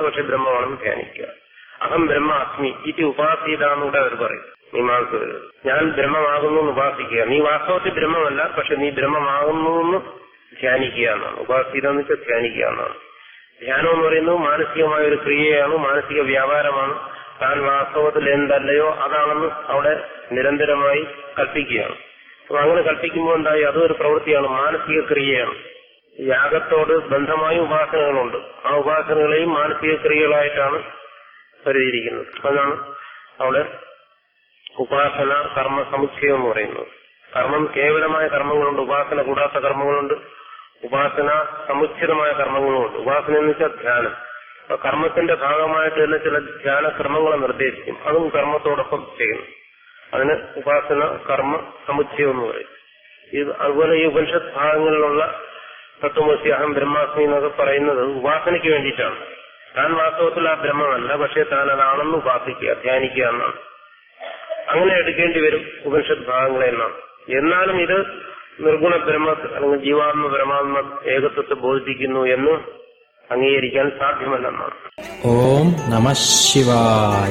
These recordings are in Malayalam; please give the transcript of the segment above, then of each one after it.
വാസ്തവത്തിൽ ബ്രഹ്മമാണെന്ന് ധ്യാനിക്കുക അഹം ബ്രഹ്മ അസ്മി ഇത് ഉപാസീതാന്നൂടെ അവർ പറയും മീമാംസകർ ഞാൻ ബ്രഹ്മമാകുന്നു എന്ന് ഉപാസിക്കുക നീ വാസ്തവത്തിൽ ബ്രഹ്മമല്ല പക്ഷെ നീ ബ്രഹ്മമാകുന്നു എന്ന് ധ്യാനിക്കുക എന്നാണ് ഉപാസീത എന്ന് വെച്ചാൽ ധ്യാനിക്കുക എന്നാണ് ധ്യാനം എന്ന് പറയുന്നത് മാനസികമായ ഒരു ക്രിയയാണ് മാനസിക വ്യാപാരമാണ് താൻ വാസ്തവത്തിൽ എന്തല്ലയോ അതാണെന്ന് അവിടെ നിരന്തരമായി കൽപ്പിക്കുകയാണ് അപ്പൊ അങ്ങനെ കൽപ്പിക്കുമ്പോൾ എന്തായി അതൊരു പ്രവൃത്തിയാണ് മാനസിക ക്രിയയാണ് യാഗത്തോട് ബന്ധമായ ഉപാസനകളുണ്ട് ആ ഉപാസനകളെയും മാനസിക ക്രിയകളായിട്ടാണ് കരുതിയിരിക്കുന്നത് അതാണ് അവിടെ ഉപാസന കർമ്മ സമുച്ചയം എന്ന് പറയുന്നത് കർമ്മം കേവലമായ കർമ്മങ്ങളുണ്ട് ഉപാസന കൂടാത്ത കർമ്മങ്ങളുണ്ട് ഉപാസന സമുച്ചിതമായ കർമ്മങ്ങളുമുണ്ട് ഉപാസന എന്ന് വെച്ചാൽ ധ്യാനം അപ്പൊ കർമ്മത്തിന്റെ ഭാഗമായിട്ട് തന്നെ ചില ധ്യാന ക്രമങ്ങളെ നിർദ്ദേശിക്കും അതും കർമ്മത്തോടൊപ്പം ചെയ്യുന്നു അതിന് ഉപാസന കർമ്മ സമുച്ചയം എന്ന് പറയും ഇത് അതുപോലെ ഈ ഉപനിഷത്ത് ഭാഗങ്ങളിലുള്ള തത്വമസി അഹം ബ്രഹ്മാസ്മി എന്നൊക്കെ പറയുന്നത് ഉപാസനയ്ക്ക് വേണ്ടിയിട്ടാണ് താൻ വാസ്തവത്തിൽ ആ ബ്രഹ്മമല്ല പക്ഷെ താൻ അതാണെന്ന് ഉപാസിക്കുക ധ്യാനിക്കുക എന്നാണ് അങ്ങനെ എടുക്കേണ്ടി വരും ഉപനിഷത്ത് ഭാഗങ്ങളെല്ലാം എന്നാലും ഇത് നിർഗുണ ബ്രഹ്മ അല്ലെങ്കിൽ ജീവാത്മ പരമാത്മ ഏകത്വത്തെ ബോധിപ്പിക്കുന്നു എന്ന് അംഗീകരിക്കാൻ സാധ്യമല്ലെന്നാണ് ഓം നമ ശിവായ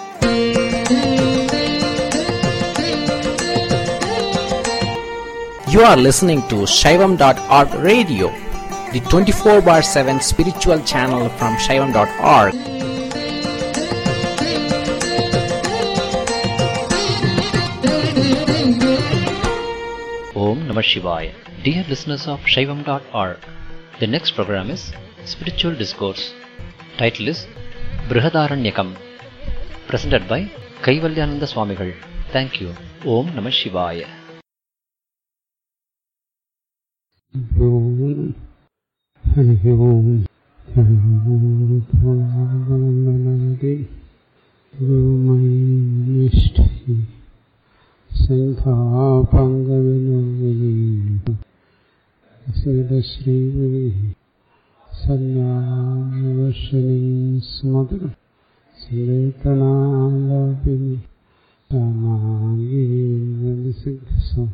You are listening to Shaivam.org radio, the 24 bar 7 spiritual channel from Shaivam.org. Om Namah Shivaya. Dear listeners of Shaivam.org, the next program is Spiritual Discourse. Title is Brihadaranyakam. Presented by Kaivalyananda Swamigal. Thank you. Om Namah Shivaya. ഓം ഹരി ഓം സർവോപളനതി ഗുരുമൈനിഷ്ഠി സംഘാപങ്കവിനോദി സ്മിതശ്രീ സന്യാവർഷണീ സ്മൃതി സങ്കീർത്തനാലാപിനി രാമാംഗീസിദ്ധ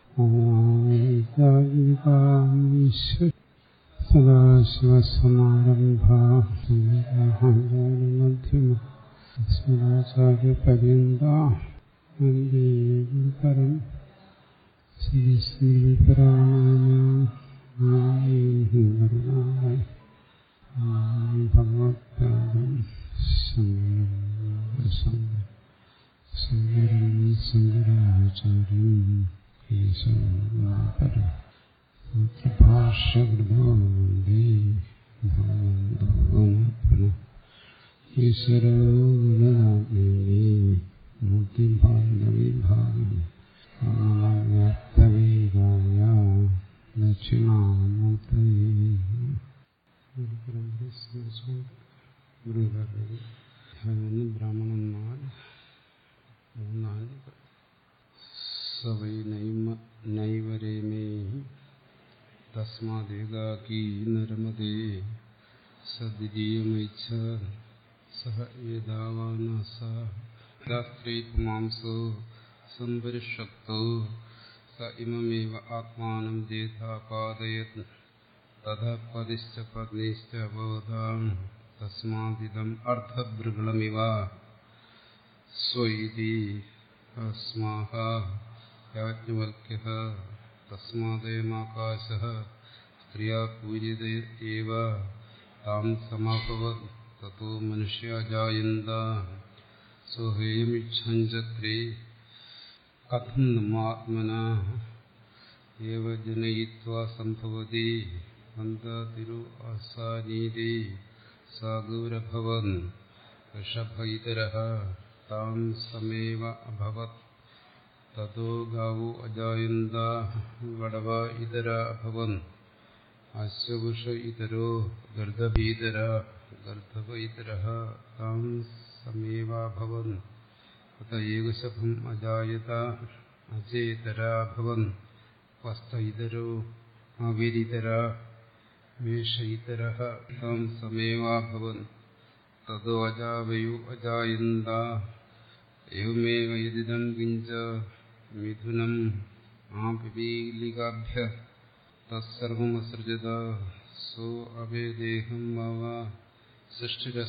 സദാശിവസമാരംഭാചാര്യപര്യന്തരം ശ്രീശ്രീപരായ ഭഗവത്പാദം സങ്കരം സങ്കരാചാര്യം ഭാഷ്യകൃതേ ഈശ്വരോ ഗുണനാത്മേ മൂർത്തിഭാഗവിഭാഗം വ്യാപ്തവേഗായ ദക്ഷിണാമൂർത്തയേ ഗുരുകാരുടെ ബ്രാഹ്മണന്മാർ മൂന്നാല് സവൈ നൈമ നൈവരേമേ തസ്മാദേകാകീ നരമതേ സദ്വിതീയമൈച്ഛ സഹ ഏതാവാനസ്ത്രീ പുമാംസോ സംപരിഷക്തോ സ ഇമമേവ ആത്മാനം ദേഥാപാദയത് തഥ പതിശ്ച പത്നിശ്ച ബോധാം തസ്മാദിദം അർദ്ധഭൃഗളമിവ സ്വൈതി अस्माः याज्ञवल्क्यः तस्मादेमाकाशः स्त्रिया पूजित एव तां समाभवत् ततो मनुष्या जायन्त सोहेयमिच्छञ्चत्रे कथं नमात्मना एव जनयित्वा सम्भवति अन्ततिरु असानीति सा गौरभवन् ऋषभ इतरः तां समेव अभवत् ततो गावो अजायन्त वडव इतर अभवन् अश्वपुष इतरो गर्दभीतर गर्दभ इतरः तां समेवाभवन् अत एकशभम् अजायत अचेतराभवन् वस्त इतरो अविरितर वेष इतरः तां समेवाभवन् ततो अजावयु अजायन्त एवमेव यदिदं किञ्च मिथुनम् आपिपीलिकाभ्य तत्सर्वमसृजत सो अवेदेहं मम सृष्टिरस्